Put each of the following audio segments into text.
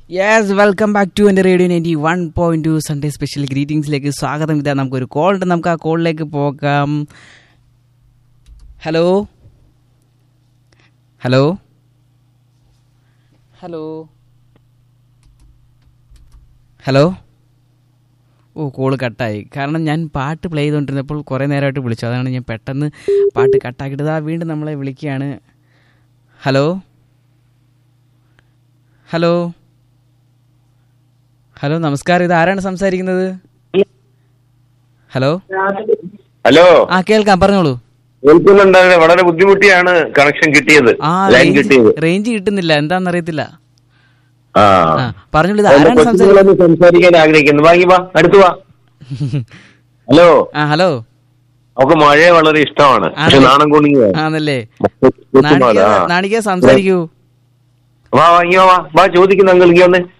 Yes welcome back to എൻ്റെ radio ninety one point two Sunday special ഗ്രീറ്റിംഗ്സിലേക്ക് സ്വാഗതം ഇതാ നമുക്കൊരു കോൾ ഉണ്ട് നമുക്ക് ആ കോളിലേക്ക് പോകാം hello hello hello hello oh call കട്ടായി കാരണം ഞാൻ പാട്ട് പ്ലേ ചെയ്തുകൊണ്ടിരുന്നപ്പോൾ കുറേ നേരമായിട്ട് വിളിച്ചു അതാണ് ഞാൻ പെട്ടെന്ന് പാട്ട് കട്ടാക്കിയിട്ട് ഇതാ വീണ്ടും നമ്മളെ വിളിക്കുകയാണ് ഹലോ ഹലോ ഹലോ നമസ്കാരം ഇത് ആരാണ് സംസാരിക്കുന്നത് ഹലോ ഹലോ ആ കേൾക്കാം പറഞ്ഞോളൂ കേൾക്കുന്നുണ്ടായിരുന്നു വളരെ ബുദ്ധിമുട്ടിയാണ് കണക്ഷൻ കിട്ടിയത് ആ ലൈൻ റേഞ്ച് കിട്ടിയത് റേഞ്ച് കിട്ടുന്നില്ല എന്താണെന്ന് അറിയത്തില്ല ആ ആ പറഞ്ഞോളൂ ഇത് അതിന്റെ ആരാണ് സംസാരിക്കുന്നത് കൊച്ചുങ്ങളൊന്ന് സംസാരിക്കാൻ ആഗ്രഹിക്കുന്നു വാങ്ങി വാ അടുത്ത് വാ ഹലോ ആ ഹലോ അവക്ക് മഴ വളരെ ഇഷ്ടമാണ് പക്ഷെ ആണല്ലേ? നാണം കുണിങ്ങുക ആണല്ലേ കൊച്ചുമോള്, നാണിക ആ. നാണിക സംസാരിക്കൂ വാ വാങ്ങി വാ വാ ചോദിക്കുന്ന അങ്കിൾ ഇങ്ങനെ വന്നേ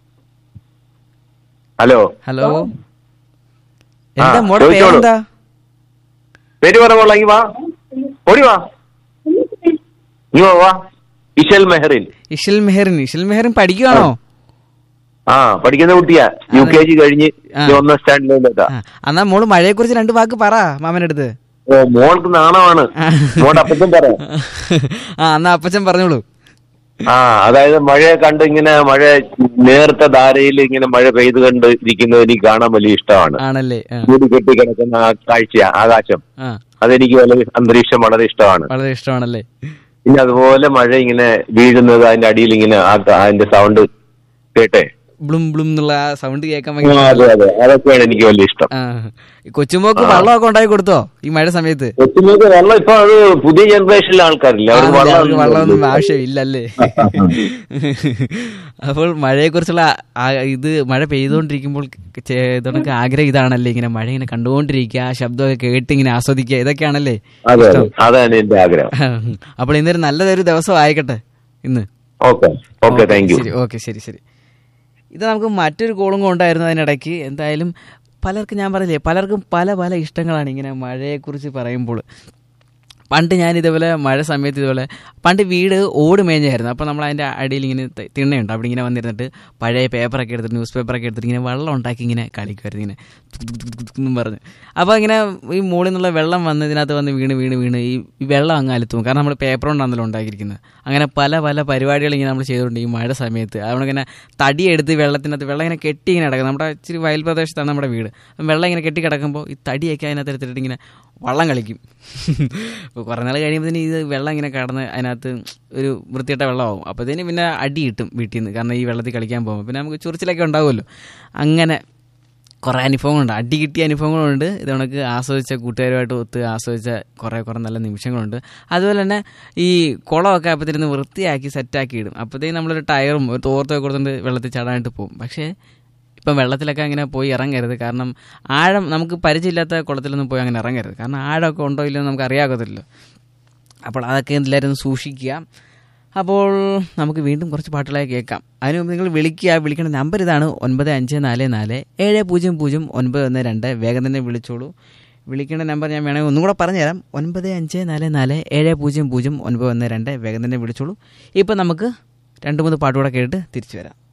ഹലോ ഹലോ ആ, എന്താ മോടെ ചോദിച്ചോളൂ. പേരെന്താ പേര് പറ മോളാങ്ങി വാ ഓടി വാ നീ വാ വാ ഇഷൽ മെഹറിൻ ഇഷിൽ മെഹറിൻ ഇഷിൽ മെഹറിൻ പഠിക്കുവാണോ ആ പഠിക്കുന്ന കുട്ടിയാ യു കെ ജി കഴിഞ്ഞ് ആ. ഇനി ഒന്നാം സ്റ്റാൻഡേർഡിലെത്താ ആ, എന്നാ മോള് മഴയെ കുറിച്ച് രണ്ട് വാക്ക് പറ മാമന്റെ അടുത്ത് ഓ മോൾക്ക് നാണമാണ് ആ. മോളുടെ അപ്പച്ചൻ പറ ആ എന്നാ അപ്പച്ചൻ പറഞ്ഞോളൂ ആ അതായത് മഴയെ കണ്ട് ഇങ്ങനെ മഴ നേർത്ത ധാരയിൽ ഇങ്ങനെ മഴ പെയ്ത് കണ്ട് ഇരിക്കുന്നത് എനിക്ക് കാണാൻ വലിയ ഇഷ്ടമാണ് ആണല്ലേ ആ, മൂടി കെട്ടി കിടക്കുന്ന ആ കാഴ്ച ആകാശം ആ അതെനിക്ക് വളരെ അന്തരീക്ഷം വളരെ ഇഷ്ടമാണ് വളരെ ഇഷ്ടമാണല്ലേ പിന്നെ അതുപോലെ മഴ ഇങ്ങനെ വീഴുന്നത് അതിന്റെ അടിയിൽ ഇങ്ങനെ ആ അതിന്റെ സൗണ്ട് കേട്ടെ ബ്ലും ബ്ലും എന്നുള്ള ആ സൗണ്ട് കേൾക്കാൻ ആ, ഭയങ്കര അതെ അതെ അതൊക്കെയാണ് എനിക്ക് വലിയ ഇഷ്ടം ആ ഈ കൊച്ചുമോക്ക് വെള്ളമൊക്കെ ഉണ്ടാക്കി കൊടുത്തോ ഈ മഴ സമയത്ത് കൊച്ചുങ്ങൾക്ക് വെള്ളം ഇപ്പൊ അത് പുതിയ ജനറേഷനിലെ ആൾക്കാരില്ല അവർക്ക് ആണല്ലേ, അവർക്ക് വെള്ളം വെള്ളമൊന്നും ആവശ്യമില്ലല്ലേ അപ്പോൾ മഴയെക്കുറിച്ചുള്ള ആ- ഇത് മഴ പെയ്തുകൊണ്ടിരിക്കുമ്പോൾ ചെ- ഇതൊക്കെ ആഗ്രഹം ഇതാണല്ലേ ഇങ്ങനെ മഴ ഇങ്ങനെ കണ്ടുകൊണ്ടിരിക്കുക ആ ശബ്ദമൊക്കെ കേട്ട് ഇങ്ങനെ ആസ്വദിക്കുക ഇതൊക്കെയാണല്ലേ അതെ അതെ ഇഷ്ടം അതാണ് എന്റെ ആഗ്രഹം അപ്പോൾ ഇന്നൊരു നല്ലതൊരു ദിവസം ആയിക്കട്ടെ ഇന്ന് ഓക്കെ ഓക്കെ താങ്ക് യു ശരി ഓക്കെ ശരി ശരി ഇത് നമുക്ക് മറ്റൊരു കോളും കൊണ്ടായിരുന്നു അതിനിടയ്ക്ക് എന്തായാലും പലർക്കും ഞാൻ പറഞ്ഞില്ലേ പലർക്കും പല പല ഇഷ്ടങ്ങളാണ് ഇങ്ങനെ മഴയെക്കുറിച്ച് പറയുമ്പോൾ പണ്ട് ഞാൻ ഇതേപോലെ മഴ സമയത്ത് ഇതുപോലെ പണ്ട് വീട് ഓട് മേഞ്ഞായിരുന്നു അപ്പോൾ നമ്മൾ അതിൻ്റെ അടിയിൽ ഇങ്ങനെ തി- തിണ്ണയുണ്ട് അവിടെ ഇങ്ങനെ വന്നിരുന്നിട്ട് പഴയ പേപ്പറൊക്കെ എടുത്തിട്ട് ന്യൂസ് പേപ്പറൊക്കെ എടുത്തിട്ട് ഇങ്ങനെ വെള്ളം ഉണ്ടാക്കി ഇങ്ങനെ കളിക്കുമായിരുന്നു ഇങ്ങനെ തുക് തുക് തുക് തുക് എന്നും പറഞ്ഞ് അപ്പോൾ ഇങ്ങനെ ഈ മുകളിൽ നിന്നുള്ള വെള്ളം വന്ന് ഇതിനകത്ത് വന്ന് വീണ് വീണ് വീണ് ഈ ഈ വെള്ളം അങ്ങ് അലുത്തും കാരണം നമ്മൾ പേപ്പർ കൊണ്ടാണല്ലോ ഉണ്ടാക്കിയിരിക്കുന്നത് അങ്ങനെ പല പല പരിപാടികൾ ഇങ്ങനെ നമ്മൾ ചെയ്തുകൊണ്ട് ഈ മഴ സമയത്ത് അതുകൊണ്ട് ഇങ്ങനെ തടി എടുത്ത് വെള്ളത്തിനകത്ത് വെള്ളം ഇങ്ങനെ കെട്ടി ഇങ്ങനെ കിടക്കും നമ്മുടെ ഇച്ചിരി വയൽ പ്രദേശത്താണ് നമ്മുടെ വീട് അപ്പം വെള്ളം ഇങ്ങനെ കെട്ടി കിടക്കുമ്പോൾ ഈ തടിയൊക്കെ അതിനകത്ത് എടുത്തിട്ട് ഇങ്ങനെ വള്ളം കളിക്കും അപ്പോൾ കുറേ നാൾ കഴിയുമ്പോഴത്തേന് ഇത് വെള്ളം ഇങ്ങനെ കടന്ന് അതിനകത്ത് ഒരു വൃത്തിയിട്ട വെള്ളമാവും അപ്പോഴത്തേന് പിന്നെ അടി കിട്ടും വീട്ടിൽ നിന്ന് കാരണം ഈ വെള്ളത്തിൽ കളിക്കാൻ പോകുമ്പോൾ പിന്നെ നമുക്ക് ചൊറിച്ചിലൊക്കെ ഉണ്ടാവുമല്ലോ അങ്ങനെ കുറേ അനുഭവങ്ങളുണ്ട് അടി കിട്ടിയ അനുഭവങ്ങളുണ്ട് ഇത് കണക്ക് ആസ്വദിച്ച കൂട്ടുകാരുമായിട്ട് ഒത്ത് ആസ്വദിച്ച കുറേ കുറേ നല്ല നിമിഷങ്ങളുണ്ട് അതുപോലെ തന്നെ ഈ കുളമൊക്കെ അപ്പോഴത്തേന് വൃത്തിയാക്കി സെറ്റാക്കി ഇടും അപ്പോഴത്തേക്കും നമ്മളൊരു ടയറും ഒരു തോർത്തൊക്കെ കൊടുത്തുകൊണ്ട് വെള്ളത്തിൽ ചാടാനായിട്ട് പോകും പക്ഷേ ഇപ്പം വെള്ളത്തിലൊക്കെ അങ്ങനെ പോയി ഇറങ്ങരുത് കാരണം ആഴം നമുക്ക് പരിചയമില്ലാത്ത കുളത്തിലൊന്നും പോയി അങ്ങനെ ഇറങ്ങരുത് കാരണം ആഴമൊക്കെ ഉണ്ടോ ഇല്ലയോ എന്ന് നമുക്ക് അറിയാകത്തില്ലല്ലോ അപ്പോൾ അതൊക്കെ എല്ലാവരും ഒന്ന് സൂക്ഷിക്കുക അപ്പോൾ നമുക്ക് വീണ്ടും കുറച്ച് പാട്ടുകളായി കേൾക്കാം അതിന് മുമ്പ് നിങ്ങൾ വിളിക്കുക വിളിക്കേണ്ട നമ്പർ ഇതാണ് ഒൻപത് അഞ്ച് നാല് നാല് ഏഴ് പൂജ്യം പൂജ്യം ഒൻപത് ഒന്ന് രണ്ട് വേഗം തന്നെ വിളിച്ചോളൂ വിളിക്കേണ്ട നമ്പർ ഞാൻ വേണമെങ്കിൽ ഒന്നും കൂടെ പറഞ്ഞുതരാം ഒൻപത് അഞ്ച് നാല് നാല് ഏഴ് പൂജ്യം പൂജ്യം ഒൻപത് ഒന്ന് രണ്ട് വേഗം തന്നെ വിളിച്ചോളൂ ഇപ്പം നമുക്ക് രണ്ട് മൂന്ന് പാട്ടുകൂടെ കേട്ട് തിരിച്ചു വരാം